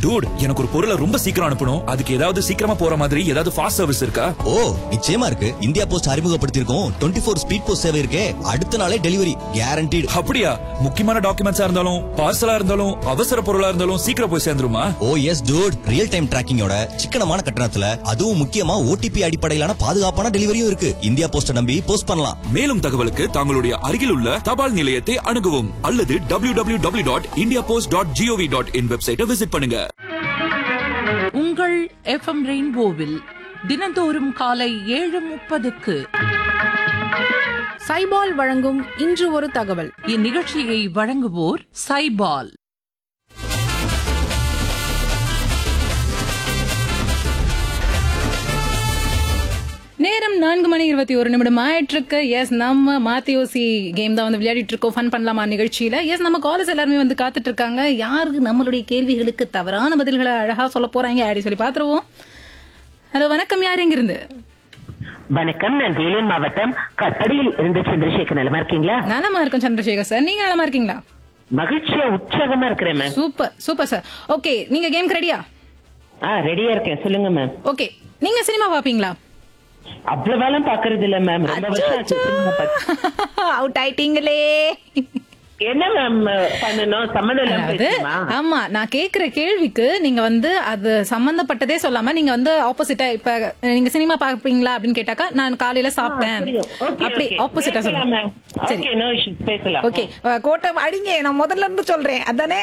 Dude எனக்கு ஒரு பொருளை ரொம்ப சீக்கிரம் அனுப்பணும் அதுக்கு ஏதாவது சீக்கிரமா போற மாதிரி ஏதாவது ஃபாஸ்ட் சர்வீஸ் இருக்கா ஓ நிச்சயமா இருக்கு இந்தியா போஸ்ட் அறிமுகப்படுத்தியிருக்கோம் டுவெண்ட்டி ஃபோர் ஸ்பீட் போஸ்ட் சேவை இருக்கே அடுத்த நாளே டெலிவரி கேரண்டீடு அப்படியா முக்கியமான டாக்குமெண்ட்ஸா இருந்தாலும் பார்சலா இருந்தாலும் அவசர பொருளா இருந்தாலும் சீக்கிரம் போய் சேர்ந்துருமா oh yes dude real time டிராக்கிங்கோட சிக்கனமான கட்டணத்துல அதுவும் முக்கியமா ஓடிபி அடிப்படையிலான பாதுகாப்பான டெலிவரியும் இருக்கு இந்தியா போஸ்ட நம்பி போஸ்ட் பண்ணலாம் மேலும் தகவலுக்கு தங்களுடைய அருகில் உள்ள தபால் நிலையத்தை அணுகவும் அல்லது W W W dot India post dot G O V dot in வெப்சைட்டை விசிட் பண்ணுங்க உங்கள் எஃப்எம் ரெயின்போவில் தினந்தோறும் காலை ஏழு முப்பதுக்கு சைபால் வழங்கும் இன்று ஒரு தகவல் இந்நிகழ்ச்சியை வழங்குவோர் சைபால் நேரம் நான்கு மணி இருபத்தி ஒரு நிமிடம் ஆயிட்டு இருக்கு எஸ் நம்ம மாத்தியோசி கேம் தான் வந்து விளையாடிட்டு இருக்கோம் ஃபன் பண்ணலாமா நிகழ்ச்சியில எஸ் நம்ம காலேஜ் எல்லாருமே வந்து காத்துட்டு இருக்காங்க யாருக்கு நம்மளுடைய கேள்விகளுக்கு தவறான பதில்களை அழகா சொல்ல போறாங்க அப்படி சொல்லி பாத்துருவோம் ஹலோ வணக்கம் யார் எங்க இருந்து வணக்கம் நான் வேலூர் மாவட்டம் கட்டடியில் இருந்து சந்திரசேகர் நலமா இருக்கீங்களா நலமா இருக்கும் சந்திரசேகர் சார் நீங்க நலமா இருக்கீங்களா மகிழ்ச்சியா உற்சாகமா இருக்கிறேன் ma'am super super sir okay நீங்க கேம் ரெடியா ஆ ரெடியா இருக்கேன் சொல்லுங்க மேம் ஓகே நீங்க சினிமா பாப்பீங்களா அவ்வளவாலாம் பாக்குறது இல்ல மேம் ரொம்ப வருஷம் ஆச்சு cinema பார்த்து. அவுட் ஆயிட்டீங்களே என்ன மேம் பண்ணணும் சம்மந்தம் இல்லாம அதாவது பேசுமா ஆமா நான் கேக்குற கேள்விக்கு நீங்க வந்து அது சம்பந்தப்பட்டதே சொல்லாம நீங்க வந்து ஆப்போசிட்டா இப்ப நீங்க சினிமா பாப்பீங்களா அப்படின்னு கேட்டாக்கா நான் காலையில சாப்பிட்டேன் அப்படி ஆப்போசிட்டா சொல்லுங்க சரி ஓகே நோ இஷ்யூ பேசலாம் ஓகே கோட்டை அடிங்க நான் முதல்ல இருந்து சொல்றேன் அதானே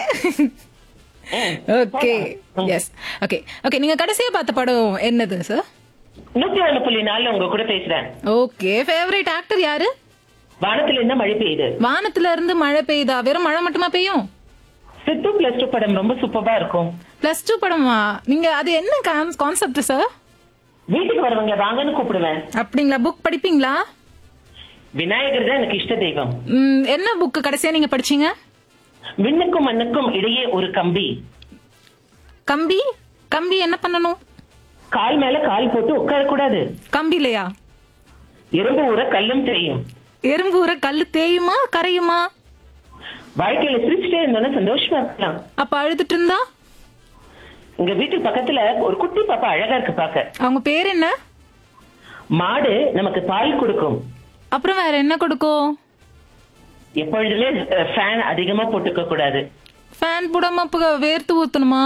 ஓகே எஸ் ஓகே ஓகே நீங்க கடைசியா பார்த்த படம் என்னது சார் நூத்தி ஒண்ணு புள்ளி நாலுல உங்க கூட பேசுறேன் ஓகே ஃபேவரட் ஆக்டர் யாரு வானத்துல என்ன மழை பெய்யுது வானத்துல இருந்து மழை பெய்யுதா வெறும் மழை மட்டுமா பெய்யும் சித்து பிளஸ் டூ படம் ரொம்ப சூப்பரா இருக்கும் பிளஸ் டூ படமா நீங்க அது என்ன கான்செப்ட் சார் வீட்டுக்கு வரவங்க வாங்கன்னு கூப்பிடுவேன் அப்படிங்களா புக் படிப்பீங்களா விநாயகர் தான் எனக்கு இஷ்ட தெய்வம் ம், என்ன புக் கடைசியா நீங்க படிச்சீங்க விண்ணுக்கும் மண்ணுக்கும் இடையே ஒரு கம்பி கம்பி கம்பி என்ன பண்ணணும் கால் மேல கால் போட்டு உட்கார கூடாது கம்பிலையா எறும்பு ஊற கல்லும் தெரியும் எறும்பு ஊற கல்லு தேயுமா கரையுமா வாழ்க்கையில சிரிச்சுட்டே இருந்தோம்னா சந்தோஷமா இருக்கலாம் அப்ப அழுதுட்டு இருந்தா எங்க வீட்டு பக்கத்துல ஒரு குட்டி பாப்பா அழகா இருக்கு பாக்க அவங்க பேர் என்ன மாடு நமக்கு பால் கொடுக்கும் அப்புறம் வேற என்ன கொடுக்கும் எப்பொழுதுமே ஃபேன் அதிகமா போட்டுக்க கூடாது ஃபேன் போடாம அப்ப வேர்த்து ஊத்தணுமா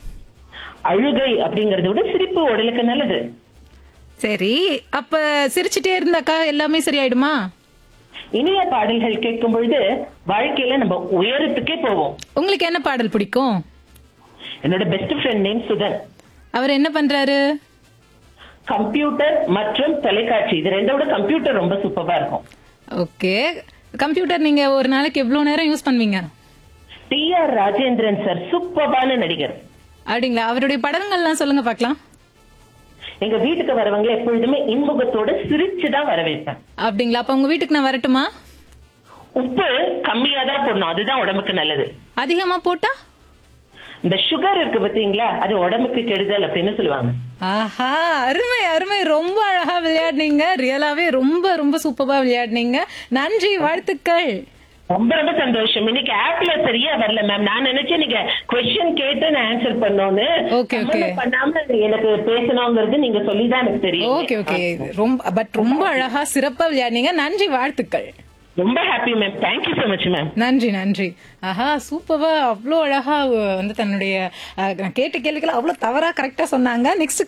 அழுகை அப்படிங்கறத விட சிரிப்பு உடலுக்கு நல்லது சரி அப்ப சிரிச்சிட்டே இருந்தாக்கா எல்லாமே சரியாயிடுமா இனிய பாடல்கள் கேட்கும் பொழுது வாழ்க்கையில நம்ம உயரத்துக்கே போவோம் உங்களுக்கு என்ன பாடல் பிடிக்கும் என்னோட பெஸ்ட் ஃப்ரெண்ட் நேம் சுதன் அவர் என்ன பண்றாரு கம்ப்யூட்டர் மற்றும் தொலைக்காட்சி இது ரெண்டோட கம்ப்யூட்டர் ரொம்ப சூப்பரா இருக்கும் ஓகே கம்ப்யூட்டர் நீங்க ஒரு நாளைக்கு எவ்வளவு நேரம் யூஸ் பண்ணுவீங்க டி ஆர் ராஜேந்திரன் சார் சூப்பரான நடிகர் அப்படிங்களா அவருடைய படங்கள்லாம் சொல்லுங்க பார்க்கலாம் எங்க வீட்டுக்கு வரவங்க எப்பொழுதுமே இன்முகத்தோட சிரிச்சுதான் வரவேற்பேன் அப்படிங்களா அப்ப உங்க வீட்டுக்கு நான் வரட்டுமா உப்பு கம்மியா தான் போடணும் அதுதான் உடம்புக்கு நல்லது அதிகமா போட்டா இந்த சுகர் இருக்கு பாத்தீங்களா அது உடம்புக்கு கெடுதல் அப்படின்னு சொல்லுவாங்க ஆஹா அருமை அருமை ரொம்ப அழகா விளையாடுனீங்க ரியலாவே ரொம்ப ரொம்ப சூப்பரா விளையாடுனீங்க நன்றி வாழ்த்துக்கள் ரொம்ப ரொம்ப சந்தோஷம் இன்னைக்கு ஆப்ல சரியா வரல மேம் நான் நினைச்சேன் நீங்க கொஸ்டின் கேட்டு நான் ஆன்சர் பண்ணோன்னு Okay, okay. சம்மந்தம் பண்ணாம எனக்கு பேசணுங்கிறது நீங்க சொல்லிதான் எனக்கு தெரியும் ஓகே ஓகே ரொம்ப பட் ரொம்ப அழகா சிறப்பா விளையாடுனீங்க நன்றி வாழ்த்துக்கள் ரொம்ப happy ma'am thank you so much ma'am நன்றி நன்றி ஆஹா சூப்பரா அவ்வளோ அழகா வந்து தன்னுடைய அஹ், நான் கேட்ட கேள்விகளை அவ்வளோ தவறா கரெக்டா சொன்னாங்க நெக்ஸ்ட்